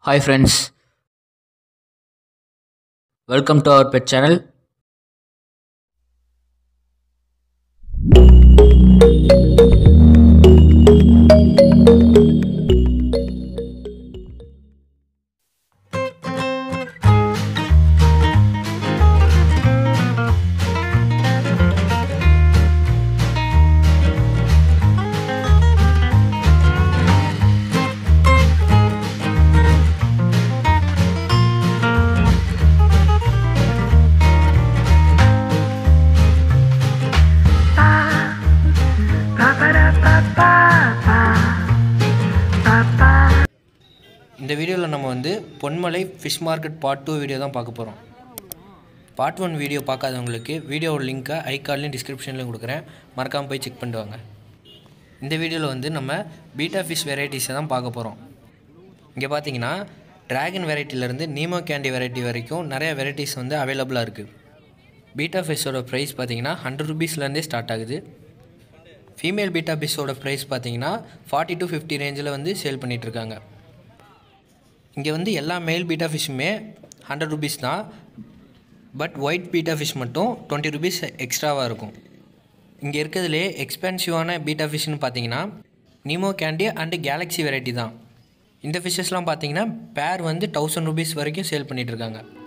Hi friends, welcome to our pet channel. இந்த வீடியோவில் நம்ம வந்து Ponmalai fish market part two video தான் பார்க்க போகிறோம் பார்ட் ஒன் வீடியோ பார்க்காதவங்களுக்கு வீடியோவோட லிங்க்கை ஐகார்ட்லேயும் டிஸ்கிரிப்ஷன்லையும் கொடுக்குறேன் மறக்காமல் போய் செக் பண்ணிட்டு வாங்க இந்த வீடியோவில் வந்து நம்ம பீட்டா ஃபிஷ் வெரைட்டிஸை தான் பார்க்க போகிறோம் இங்கே பார்த்தீங்கன்னா டிராகன் வெரைட்டிலேருந்து நீமோ கேண்டி வெரைட்டி வரைக்கும் நிறைய வெரைட்டிஸ் வந்து அவைலபிளாக இருக்குது பீட்டா ஃபிஷ்ஷோட ப்ரைஸ் பார்த்தீங்கன்னா ஹண்ட்ரட் ருபீஸ்லேருந்தே ஸ்டார்ட் ஆகுது ஃபீமேல் பீட்டா ஃபிஷ்ஷோட ப்ரைஸ் பார்த்தீங்கன்னா ஃபார்ட்டி டு ஃபிஃப்டி ரேஞ்சில் வந்து சேல் பண்ணிகிட்ருக்காங்க இங்கே வந்து எல்லா மேல் பீட்டா ஃபிஷ்ஷுமே ஹண்ட்ரட் ருபீஸ் தான் பட் ஒயிட் பீட்டா ஃபிஷ் மட்டும் டுவெண்ட்டி ருபீஸ் எக்ஸ்ட்ராவாக இருக்கும் இங்கே இருக்கிறதுலே எக்ஸ்பென்சிவான பீட்டா ஃபிஷ்னு பார்த்தீங்கன்னா Nemo candy and galaxy variety தான் இந்த ஃபிஷ்ஷஸ்லாம் பார்த்தீங்கன்னா பேர் வந்து தௌசண்ட் ருபீஸ் வரைக்கும் சேல் பண்ணிகிட்ருக்காங்க